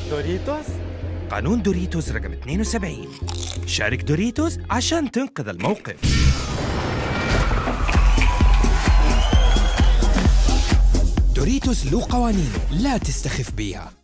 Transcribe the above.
دوريتوس قانون دوريتوس رقم 72 شارك دوريتوس عشان تنقذ الموقف دوريتوس له قوانينه لا تستخف بيها